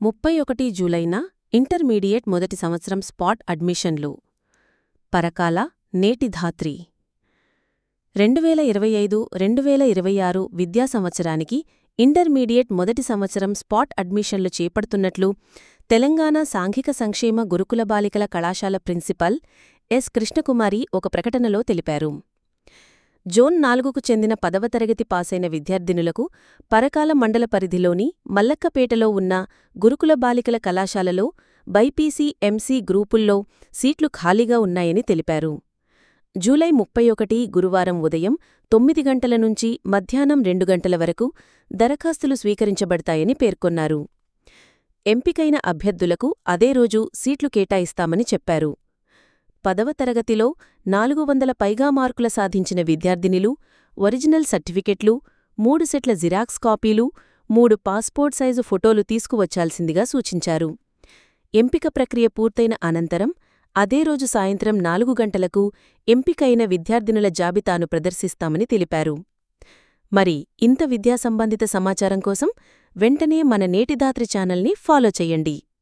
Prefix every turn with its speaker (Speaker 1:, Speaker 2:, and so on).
Speaker 1: ముప్పై ఒకటి జూలైన ఇంటర్మీడియట్ మొదటి సంవత్సరం స్పాట్ అడ్మిషన్లు పరకాల నేటి ధాత్రి రెండు వేల ఇరవై ఐదు రెండు వేల ఇరవై ఆరు విద్యా సంవత్సరానికి ఇంటర్మీడియట్ మొదటి సంవత్సరం స్పాట్ అడ్మిషన్లు చేపడుతున్నట్లు తెలంగాణ సాంఘిక సంక్షేమ గురుకుల బాలికల కళాశాల ప్రిన్సిపల్ ఎస్ కృష్ణకుమారి ఒక ప్రకటనలో తెలిపారు జోన్ నాలుగుకు చెందిన పదవ తరగతి పాసైన విద్యార్థినులకు పరకాల మండల పరిధిలోని మల్లక్కపేటలో ఉన్న గురుకుల బాలికల కళాశాలలో బైపీసీ ఎంసీ గ్రూపుల్లో సీట్లు ఖాళీగా ఉన్నాయని తెలిపారు జూలై ముప్పై ఒకటి గురువారం ఉదయం తొమ్మిది గంటల నుంచి మధ్యాహ్నం రెండు గంటల వరకు దరఖాస్తులు స్వీకరించబడతాయని పేర్కొన్నారు ఎంపికైన అభ్యర్థులకు అదే రోజు సీట్లు కేటాయిస్తామని చెప్పారు పదవ తరగతిలో నాలుగు వందల పైగా మార్కుల సాధించిన విద్యార్థినిలు ఒరిజినల్ సర్టిఫికెట్లు మూడు సెట్ల జిరాక్స్ కాపీలు మూడు పాస్పోర్ట్ సైజు ఫోటోలు తీసుకువచ్చాల్సిందిగా సూచించారు ఎంపిక ప్రక్రియ పూర్తయిన అనంతరం అదే రోజు సాయంత్రం నాలుగు గంటలకు ఎంపికైన విద్యార్థినుల జాబితాను ప్రదర్శిస్తామని తెలిపారు మరి ఇంత విద్యా సంబంధిత సమాచారం కోసం వెంటనే మన నేటిదాత్రి ఛానల్ని ఫాలో చెయ్యండి